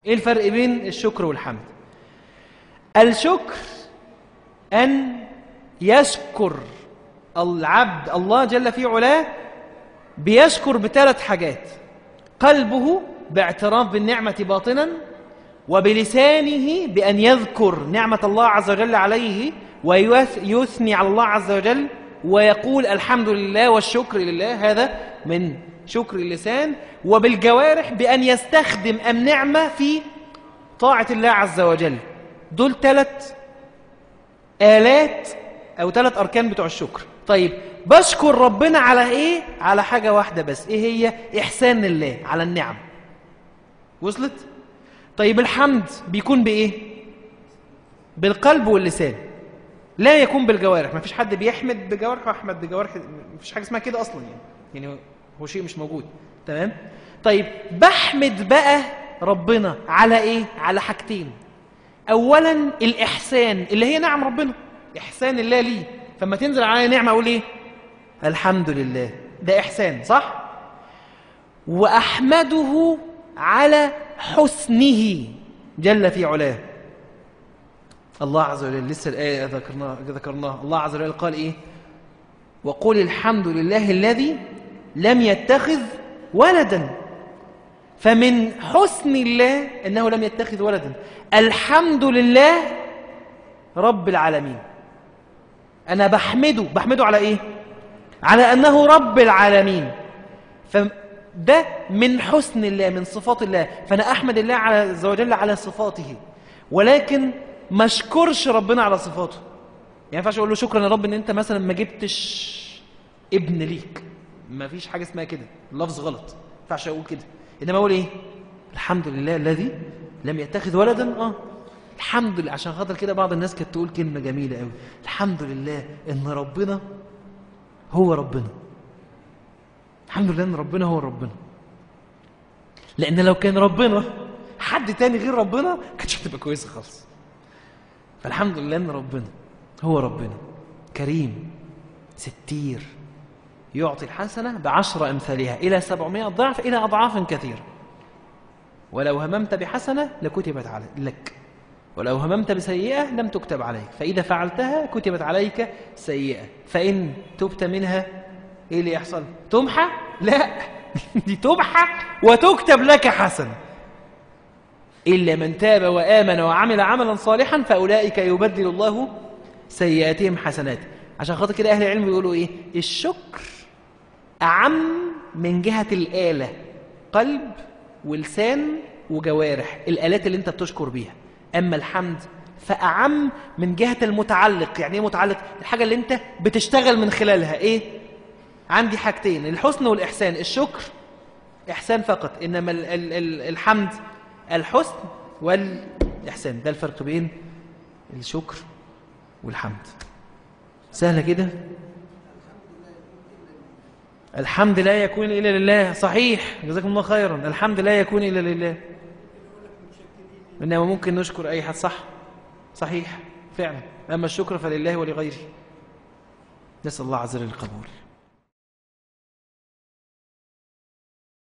ايه الفرق بين الشكر والحمد الشكر ان يشكر العبد الله جل في علاه بيشكر بثلاث حاجات قلبه باعتراف بالنعمة باطنا وبلسانه بأن يذكر نعمة الله عز وجل عليه ويثني على الله عز وجل ويقول الحمد لله والشكر لله هذا من شكر اللسان وبالجوارح بأن يستخدم النعمة في طاعة الله عز وجل دول ثلاث آلات أو ثلاث أركان بتوع الشكر طيب بشكر ربنا على إيه؟ على حاجة واحدة بس إيه هي؟ إحسان الله على النعم وصلت؟ طيب الحمد بيكون بإيه؟ بالقلب واللسان لا يكون بالجوارح ما فيش حد بيحمد بجوارح واحمد بجوارح ما فيش حاجه اسمها كده اصلا يعني يعني هو شيء مش موجود تمام طيب بحمد بقى ربنا على ايه على حاجتين اولا الاحسان اللي هي نعم ربنا احسان الله لي فما تنزل عليا نعمه اقول ايه الحمد لله ده احسان صح واحمده على حسنه جل في علاه الله عز وجل لسه الآية ذكرناها ذكرناها الله عز وجل قال إيه وقل الحمد لله الذي لم يتخذ ولدا فمن حسن الله أنه لم يتخذ ولدا الحمد لله رب العالمين أنا بحمده بحمده على إيه على أنه رب العالمين فده من حسن الله من صفات الله فأنا أحمد الله عز وجل على صفاته ولكن ما اشكرش ربنا على صفاته يعني ما ينفعش اقول له شكرا يا رب ان انت مثلا ما جبتش ابن ليك ما فيش حاجه اسمها كده اللفظ غلط ما ينفعش اقول كده انما اقول ايه الحمد لله الذي لم يتخذ ولدا اه الحمد لله عشان خاطر كده بعض الناس كانت تقول كلمه جميله قوي الحمد لله ان ربنا هو ربنا الحمد لله ان ربنا هو ربنا لان لو كان ربنا حد تاني غير ربنا كانتش هتبقى كويسه خالص فالحمد لله ان ربنا هو ربنا كريم ستير يعطي الحسنة بعشر أمثالها إلى سبعمائة ضعف إلى أضعاف كثيرة ولو هممت بحسنة لكتبت عليك لك ولو هممت بسيئة لم تكتب عليك فإذا فعلتها كتبت عليك سيئة فإن تبت منها إيه اللي يحصل تمحى لا دي تمحى وتكتب لك حسنة إلا من تاب وآمن وعمل عملا صالحا فأولئك يبدل الله سيئاتهم حسنات عشان خاطر كده أهل العلم بيقولوا إيه الشكر أعم من جهة الآلة قلب ولسان وجوارح الآلات اللي أنت بتشكر بيها أما الحمد فأعم من جهة المتعلق يعني إيه متعلق الحاجة اللي أنت بتشتغل من خلالها إيه عندي حاجتين الحسن والإحسان الشكر إحسان فقط إنما ال ال ال الحمد الحسن والإحسان ده الفرق بين الشكر والحمد سهلة كده الحمد لا يكون إلا لله صحيح جزاكم الله خيرا الحمد لا يكون إلا لله إنما ممكن نشكر أي حد صح صحيح فعلا أما الشكر فلله ولغيره نسأل الله عز وجل القبول